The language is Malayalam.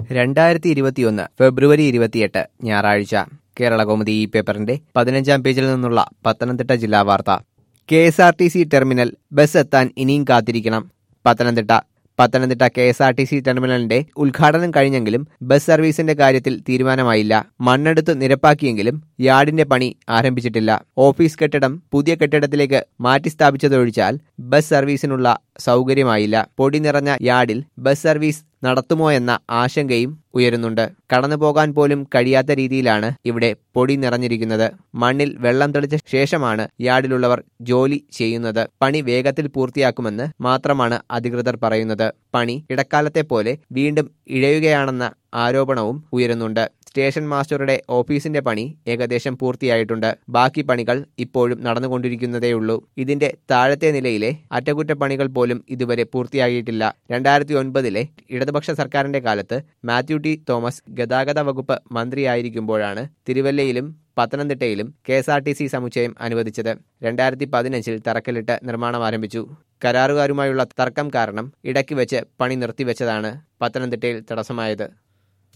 രണ്ടായിരത്തി ഇരുപത്തിയൊന്ന് ഫെബ്രുവരി ഇരുപത്തിയെട്ട് ഞായറാഴ്ച കേരളകൗമുദി ഈ പേപ്പറിന്റെ പതിനഞ്ചാം പേജിൽ നിന്നുള്ള പത്തനംതിട്ട ജില്ലാ വാർത്ത K S R T C terminal bus എത്താൻ ഇനിയും കാത്തിരിക്കണം Pathanamthitta Pathanamthitta K S R T C ടെർമിനലിന്റെ ഉദ്ഘാടനം കഴിഞ്ഞെങ്കിലും ബസ് സർവീസിന്റെ കാര്യത്തിൽ തീരുമാനമായില്ല മണ്ണെടുത്ത് നിരപ്പാക്കിയെങ്കിലും യാർഡിന്റെ പണി ആരംഭിച്ചിട്ടില്ല ഓഫീസ് കെട്ടിടം പുതിയ കെട്ടിടത്തിലേക്ക് മാറ്റി സ്ഥാപിച്ചതൊഴിച്ചാൽ ബസ് സർവീസിനുള്ള സൗകര്യമായില്ല പൊടി നിറഞ്ഞ യാർഡിൽ ബസ് സർവീസ് നടത്തുമോ എന്ന ആശങ്കയും ഉയരുന്നുണ്ട് കടന്നു പോകാൻ പോലും കഴിയാത്ത രീതിയിലാണ് ഇവിടെ പൊടി നിറഞ്ഞിരിക്കുന്നത് മണ്ണിൽ വെള്ളം തെളിച്ച ശേഷമാണ് യാർഡിലുള്ളവർ ജോലി ചെയ്യുന്നത് പണി വേഗത്തിൽ പൂർത്തിയാക്കുമെന്ന് മാത്രമാണ് അധികൃതർ പറയുന്നത് പണി ഇടക്കാലത്തെ പോലെ വീണ്ടും ഇഴയുകയാണെന്ന ആരോപണവും ഉയരുന്നുണ്ട് സ്റ്റേഷൻ മാസ്റ്ററുടെ ഓഫീസിന്റെ പണി ഏകദേശം പൂർത്തിയായിട്ടുണ്ട് ബാക്കി പണികൾ ഇപ്പോഴും നടന്നുകൊണ്ടിരിക്കുന്നതേയുള്ളൂ ഇതിന്റെ താഴത്തെ നിലയിലെ അറ്റകുറ്റപ്പണികൾ പോലും ഇതുവരെ പൂർത്തിയാക്കിയിട്ടില്ല രണ്ടായിരത്തി ഒൻപതിലെ ഇടതുപക്ഷ സർക്കാരിന്റെ കാലത്ത് മാത്യു ടി തോമസ് ഗതാഗത വകുപ്പ് മന്ത്രിയായിരിക്കുമ്പോഴാണ് തിരുവല്ലയിലും പത്തനംതിട്ടയിലും K S R T C സമുച്ചയം അനുവദിച്ചത് രണ്ടായിരത്തി പതിനഞ്ചിൽ തറക്കല്ലിട്ട് നിർമ്മാണം ആരംഭിച്ചു കരാറുകാരുമായുള്ള തർക്കം കാരണം ഇടയ്ക്ക് വെച്ച് പണി നിർത്തിവെച്ചതാണ് പത്തനംതിട്ടയിൽ തടസ്സമായത്